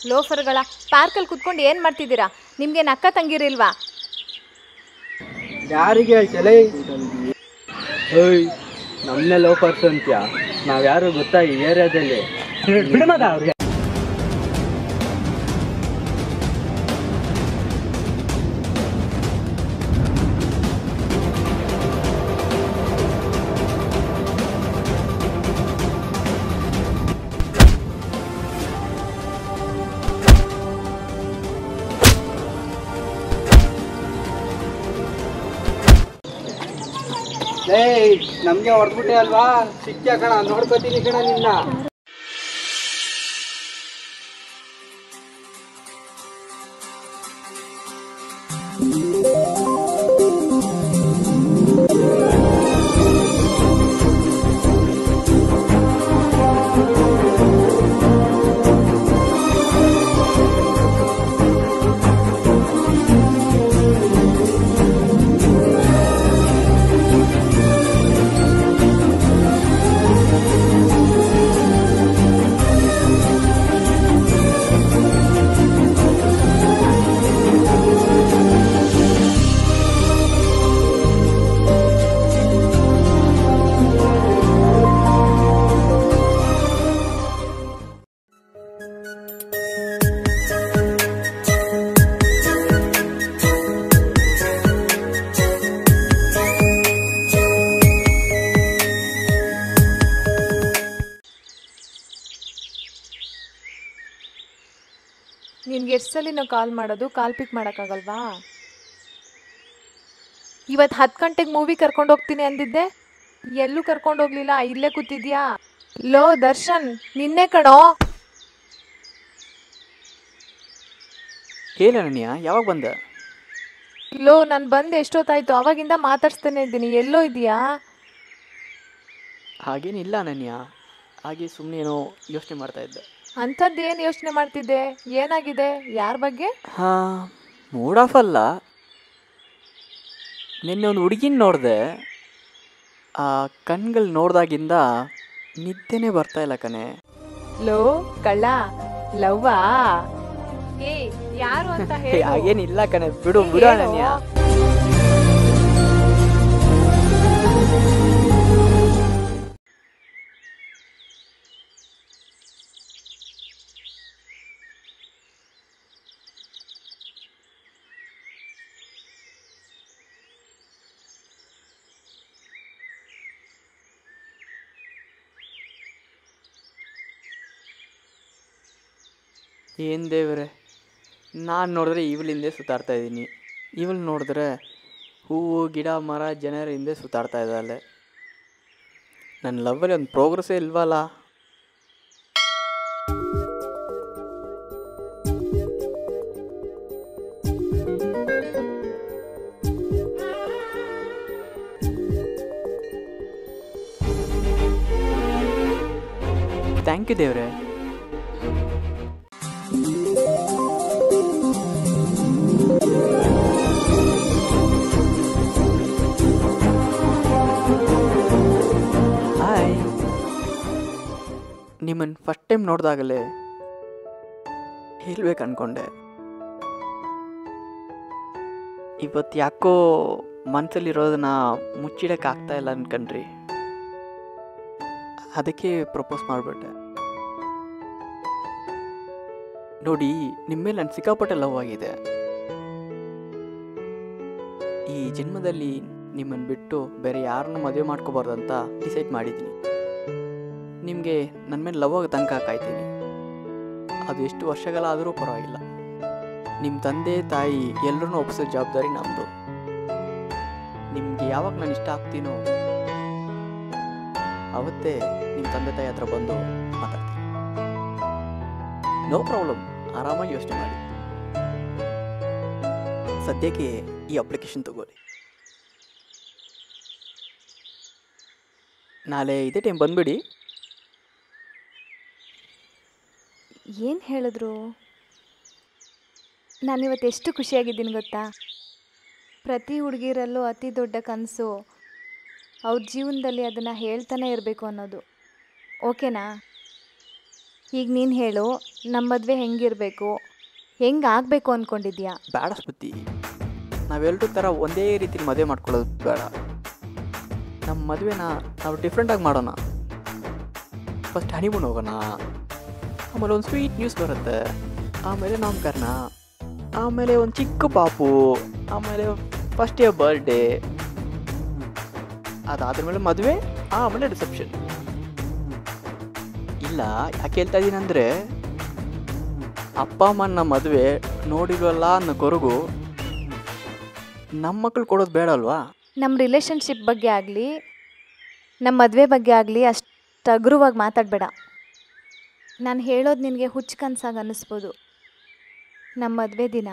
ಲೋಫರ್ಗಳ ಪಾರ್ಕಲ್ಲಿ ಕುತ್ಕೊಂಡು ಏನು ಮಾಡ್ತಿದ್ದೀರಾ ನಿಮಗೆ ಅಕ್ಕ ತಂಗಿರಿಲ್ವಾ ಯಾರಿಗೆ ಹೇಳ್ತಲೇ ಏಯ್ ನಮ್ಮನ್ನೇ ಲೋಫರ್ಸ್ ಅಂತ್ಯ ನಾವ್ಯಾರು ಗೊತ್ತಾ ಈ ಏರಿಯಾದಲ್ಲಿ ಅವ್ರಿಗೆ ಏಯ್ ನಮ್ಗೆ ಹೊಡೆದ್ಬಿಟ್ಟೆ ಅಲ್ವಾ ಸಿಕ್ಕ್ಯಾ ಕಣ ನೋಡ್ಕೋತೀನಿ ಕಣ ನಿನ್ನ ನಿನ್ಗೆ ಎಷ್ಟು ಸಲ ನಾವು ಕಾಲ್ ಮಾಡೋದು ಕಾಲ್ ಪಿಕ್ ಮಾಡೋಕ್ಕಾಗಲ್ವಾ ಇವತ್ತು ಹತ್ತು ಗಂಟೆಗೆ ಮೂವಿ ಕರ್ಕೊಂಡು ಹೋಗ್ತೀನಿ ಅಂದಿದ್ದೆ ಎಲ್ಲೂ ಕರ್ಕೊಂಡು ಹೋಗ್ಲಿಲ್ಲ ಇಲ್ಲೇ ಕೂತಿದ್ಯಾ ಲೋ ದರ್ಶನ್ ನಿನ್ನೆ ಕಣೋ ಹೇಳ ನನ್ಯ ಯಾವಾಗ ಬಂದ ಲೋ ನಾನು ಬಂದು ಎಷ್ಟೊತ್ತಾಯ್ತು ಅವಾಗಿಂದ ಮಾತಾಡ್ಸ್ತಾನೆ ಇದ್ದೀನಿ ಎಲ್ಲೋ ಇದೆಯಾ ಹಾಗೇನಿಲ್ಲ ಅನನ್ಯ ಹಾಗೆ ಸುಮ್ಮನೆ ಏನೋ ಯೋಚನೆ ಮಾಡ್ತಾ ಇದ್ದೆ ಅಂಥದ್ದು ಏನು ಯೋಚನೆ ಮಾಡ್ತಿದ್ದೆ ಏನಾಗಿದೆ ಯಾರ ಬಗ್ಗೆ ಹಾಂ ಮೂಡ್ ಆಫ್ ಅಲ್ಲ ನಿನ್ನೆ ಒಂದು ಹುಡುಗಿನ ನೋಡಿದೆ ಆ ಕಣ್ಗಳು ನೋಡ್ದಾಗಿಂದ ನಿದ್ದೆನೇ ಬರ್ತಾ ಇಲ್ಲ ಕಣೆ ಲೋ ಕಳ್ಳ ಲವ್ವಾ ಏ ಯಾರು ಅಂತ ಹೇ, ಹೇಳು ಹಾಗೇನಿಲ್ಲ ಕಣೆ ಬಿಡು ಬಿಡು ಹೇಳು. ಅನನ್ಯ ಏನು ದೇವ್ರೆ ನಾನು ನೋಡಿದ್ರೆ ಇವಳ ಹಿಂದೆ ಸುತ್ತಾಡ್ತಾ ಇದ್ದೀನಿ ಇವಳು ನೋಡಿದ್ರೆ ಹೂವು ಗಿಡ ಮರ ಜನರ ಹಿಂದೆ ಸುತ್ತಾಡ್ತಾ ಇದ್ದಾಳೆ ನನ್ನ ಲವ್ವಲ್ಲಿ ಒಂದು ಪ್ರೋಗ್ರೆಸ್ಸೇ ಇಲ್ವಲ್ಲ ಥ್ಯಾಂಕ್ ಯು ದೇವ್ರೆ ಹಾಯ್ ನಿಮ್ಮನ್ನು ಫಸ್ಟ್ ಟೈಮ್ ನೋಡಿದಾಗಲೇ ಹೇಳ್ಬೇಕು ಅನ್ಕೊಂಡೆ ಇವತ್ತು ಯಾಕೋ ಮನಸ್ಸಲ್ಲಿರೋದನ್ನ ಮುಚ್ಚಿಡಕ್ಕೆ ಆಗ್ತಾ ಇಲ್ಲ ಅನ್ಕಂಡ್ರಿ ಅದಕ್ಕೆ ಪ್ರಪೋಸ್ ಮಾಡಿಬಿಟ್ಟೆ ನೋಡಿ ನಿಮ್ಮ ಮೇಲೆ ನನ್ನ ಸಿಕ್ಕಾಪಟ್ಟೆ ಲವ್ ಆಗಿದೆ ಈ ಜನ್ಮದಲ್ಲಿ ನಿಮ್ಮನ್ನು ಬಿಟ್ಟು ಬೇರೆ ಯಾರನ್ನೂ ಮದುವೆ ಮಾಡ್ಕೋಬಾರ್ದು ಅಂತ ಡಿಸೈಡ್ ಮಾಡಿದ್ದೀನಿ ನಿಮಗೆ ನನ್ನ ಮೇಲೆ ಲವ್ ಆಗೋ ತನಕ ಕಾಯ್ತೀನಿ ಅದು ಎಷ್ಟು ವರ್ಷಗಳಾದರೂ ಪರವಾಗಿಲ್ಲ ನಿಮ್ಮ ತಂದೆ ತಾಯಿ ಎಲ್ಲರನ್ನೂ ಒಪ್ಪಿಸೋ ಜವಾಬ್ದಾರಿ ನಮ್ಮದು ನಿಮಗೆ ಯಾವಾಗ ನಾನು ಇಷ್ಟ ಆಗ್ತೀನೋ ಅವತ್ತೇ ನಿಮ್ಮ ತಂದೆ ತಾಯಿ ಹತ್ರ ಬಂದು ಮಾತಾಡ್ತೀನಿ ನೋ ಪ್ರಾಬ್ಲಮ್ ಆರಾಮಾಗಿ ಯೋಚನೆ ಮಾಡಿ ಸದ್ಯಕ್ಕೆ ಈ ಅಪ್ಲಿಕೇಶನ್ ತಗೊಳ್ಳಿ ನಾಳೆ ಇದೇ ಟೈಮ್ ಬಂದ್ಬಿಡಿ ಏನು ಹೇಳಿದ್ರು ನಾನಿವತ್ತು ಎಷ್ಟು ಖುಷಿಯಾಗಿದ್ದೀನಿ ಗೊತ್ತಾ ಪ್ರತಿ ಹುಡುಗಿರಲ್ಲೂ ಅತಿ ದೊಡ್ಡ ಕನಸು ಅವ್ರ ಜೀವನದಲ್ಲಿ ಅದನ್ನು ಹೇಳ್ತಾನೆ ಇರಬೇಕು ಅನ್ನೋದು ಓಕೆನಾ ಈಗ ನೀನು ಹೇಳು ನಮ್ಮ ಮದುವೆ ಹೆಂಗಿರಬೇಕು ಹೆಂಗೆ ಆಗಬೇಕು ಅಂದ್ಕೊಂಡಿದ್ಯಾ ಬೇಡ ಸ್ಮೃತಿ ನಾವೆಲ್ಲರೂ ಥರ ಒಂದೇ ರೀತಿ ಮದುವೆ ಮಾಡ್ಕೊಳ್ಳೋದು ಬೇಡ ನಮ್ಮ ಮದುವೆನ ನಾವು ಡಿಫ್ರೆಂಟಾಗಿ ಮಾಡೋಣ ಫಸ್ಟ್ ಹನಿಮೂನ್ ಹೋಗೋಣ ಆಮೇಲೆ ಒಂದು ಸ್ವೀಟ್ ನ್ಯೂಸ್ ಬರುತ್ತೆ ಆಮೇಲೆ ನಾಮಕರಣ ಆಮೇಲೆ ಒಂದು ಚಿಕ್ಕ ಪಾಪು ಆಮೇಲೆ ಫಸ್ಟ್ ಇಯರ್ ಬರ್ಡೇ ಅದಾದ ಮೇಲೆ ಮದುವೆ ಆಮೇಲೆ ರಿಸೆಪ್ಷನ್ ಇಲ್ಲ ಯಾಕೆ ಹೇಳ್ತಾ ಇದ್ದೀನಿ ಅಂದರೆ ಅಪ್ಪ ಅಮ್ಮನ ಮದುವೆ ನೋಡಿಲ್ವಲ್ಲ ಅನ್ನೋ ಕೊರಗು ನಮ್ಮ ಮಕ್ಕಳು ಕೊಡೋದು ಬೇಡ ಅಲ್ವಾ ನಮ್ಮ ರಿಲೇಷನ್ಶಿಪ್ ಬಗ್ಗೆ ಆಗಲಿ ನಮ್ಮ ಮದುವೆ ಬಗ್ಗೆ ಆಗಲಿ ಅಷ್ಟು ಹಗುರವಾಗಿ ಮಾತಾಡಬೇಡ ನಾನು ಹೇಳೋದು ನಿನಗೆ ಹುಚ್ಚು ಕನ್ಸಾಗಿ ಅನ್ನಿಸ್ಬೋದು ನಮ್ಮ ಮದುವೆ ದಿನ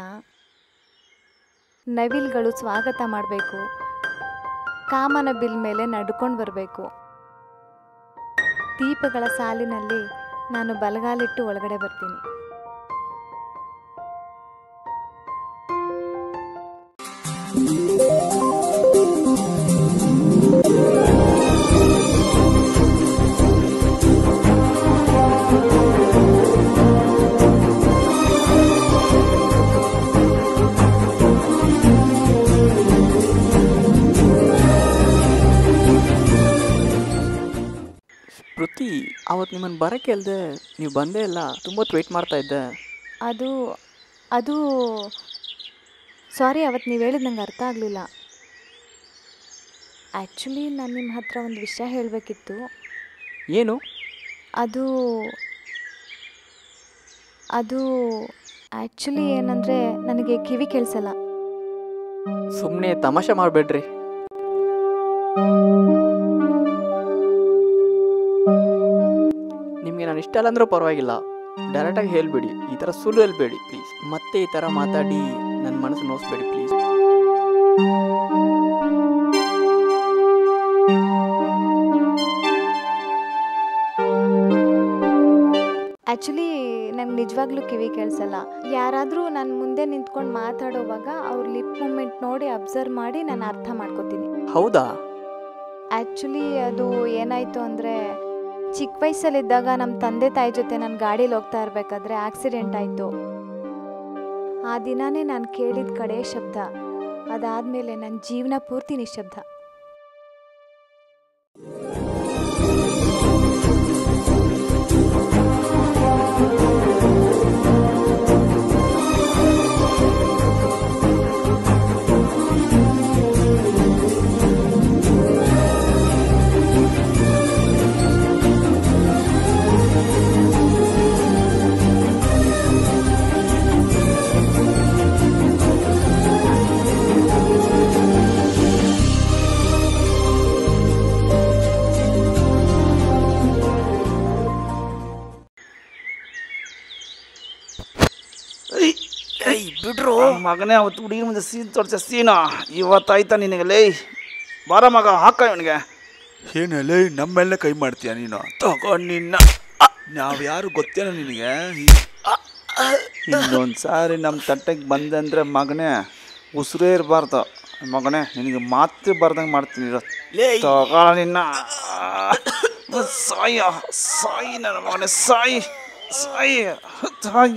ನವಿಲ್ಗಳು ಸ್ವಾಗತ ಮಾಡಬೇಕು ಕಾಮನ ಬಿಲ್ ಮೇಲೆ ನಡ್ಕೊಂಡು ಬರಬೇಕು ದೀಪಗಳ ಸಾಲಿನಲ್ಲಿ ನಾನು ಬಲಗಾಲಿಟ್ಟು ಒಳಗಡೆ ಬರ್ತೀನಿ ಸ್ಮೃತಿ ಅವತ್ತು ನಿಮ್ಮನ್ನು ಬರೋಕ್ಕೆ ಅಲ್ಲದೆ ನೀವು ಬಂದೇ ಇಲ್ಲ ತುಂಬ ಹೊತ್ತು ವೆಯ್ಟ್ ಮಾಡ್ತಾ ಇದ್ದೆ ಅದು ಅದು ಸಾರಿ ಅವತ್ತು ನೀವು ಹೇಳಿದ ನಂಗೆ ಅರ್ಥ ಆಗಲಿಲ್ಲ ಆ್ಯಕ್ಚುಲಿ ನಾನು ನಿಮ್ಮ ಹತ್ರ ಒಂದು ವಿಷಯ ಹೇಳಬೇಕಿತ್ತು ಏನು ಅದು ಅದು ಆ್ಯಕ್ಚುಲಿ ಏನಂದರೆ ನನಗೆ ಕಿವಿ ಕೇಳಿಸಲ್ಲ ಸುಮ್ಮನೆ ತಮಾಷೆ ಮಾಡಬೇಡ್ರಿ ನಿಮಗೆ ನಾನು ಇಷ್ಟ ಇಲ್ಲ ಅಂದರೂ ಪರವಾಗಿಲ್ಲ ಡೈರೆಕ್ಟಾಗಿ ಹೇಳ್ಬೇಡಿ ಈ ಥರ ಸುಳ್ಳು ಹೇಳ್ಬೇಡಿ ಪ್ಲೀಸ್ ಮತ್ತೆ ಈ ಥರ ಮಾತಾಡಿ ನನ್ನ ಮನಸ್ಸು ನೋಯಿಸ್ಬೇಡಿ ಪ್ಲೀಸ್ ಆ್ಯಕ್ಚುಲಿ ನಂಗೆ ನಿಜವಾಗ್ಲೂ ಕಿವಿ ಕೇಳಿಸಲ್ಲ ಯಾರಾದರೂ ನಾನು ಮುಂದೆ ನಿಂತ್ಕೊಂಡು ಮಾತಾಡೋವಾಗ ಅವ್ರ ಲಿಪ್ ಮೂಮೆಂಟ್ ನೋಡಿ ಅಬ್ಸರ್ವ್ ಮಾಡಿ ನಾನು ಅರ್ಥ ಮಾಡ್ಕೋತೀನಿ ಹೌದಾ ಆ್ಯಕ್ಚುಲಿ ಅದು ಏನಾಯಿತು ಅಂದರೆ ಚಿಕ್ಕ ವಯಸ್ಸಲ್ಲಿದ್ದಾಗ ನಮ್ಮ ತಂದೆ ತಾಯಿ ಜೊತೆ ನಾನು ಗಾಡೀಲಿ ಹೋಗ್ತಾ ಇರಬೇಕಾದ್ರೆ ಆಕ್ಸಿಡೆಂಟ್ ಆಯಿತು ಆ ದಿನನೇ ನಾನು ಕೇಳಿದ ಕಡೆ ಶಬ್ದ ಅದಾದಮೇಲೆ ನನ್ನ ಜೀವನ ಪೂರ್ತಿ ನಿಶಬ್ದ ಬಿಡ್ರು ಮಗನೇ ಅವತ್ತು ಹುಡುಗಿ ಮುಂದೆ ಸೀನ್ ತೋರಿಸ ಸೀನಾ ಇವತ್ತಾಯ್ತಾ ನಿನಗೆ ಲೇ ಬಾರ ಮಗ ಹಾಕ ಇವನಿಗೆ ಏನಲ್ಲೇ ನಮ್ಮೆಲ್ಲ ಕೈ ಮಾಡ್ತೀಯ ನೀನು ತಗೋ ನಿನ್ನ ನಾವು ಯಾರು ಗೊತ್ತೇನೋ ನಿನಗೆ ಇನ್ನೊಂದು ಸಾರಿ ನಮ್ಮ ತಟ್ಟೆಗೆ ಬಂದೆ ಅಂದರೆ ಮಗನೇ ಉಸಿರೇ ಇರಬಾರ್ದು ಮಗನೇ ನಿನಗೆ ಮಾತು ಬರ್ದಂಗೆ ಮಾಡ್ತೀನಿ ಇರೋ ತಗೋ ನಿನ್ನ ಸಾಯಿ ಸಾಯಿ ನನ್ನ ಮಗನೇ ಸಾಯಿ ಸಾಯಿ ಸಾಯಿ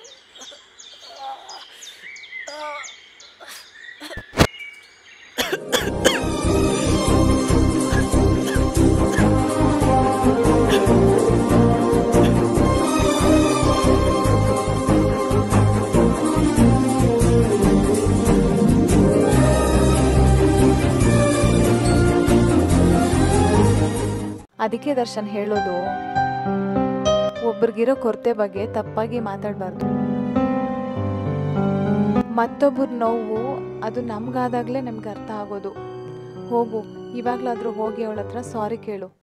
ಅದಕ್ಕೆ ದರ್ಶನ್ ಹೇಳೋದು ಒಬ್ರಿಗಿರೋ ಕೊರತೆ ಬಗ್ಗೆ ತಪ್ಪಾಗಿ ಮಾತಾಡಬಾರ್ದು ಮತ್ತೊಬ್ಬರ ನೋವು ಅದು ನಮ್ಗಾದಾಗಲೇ ನಮ್ಗೆ ಅರ್ಥ ಆಗೋದು ಹೋಗು ಇವಾಗಲಾದರೂ ಹೋಗಿ ಅವಳ ಹತ್ರ ಸಾರಿ ಕೇಳು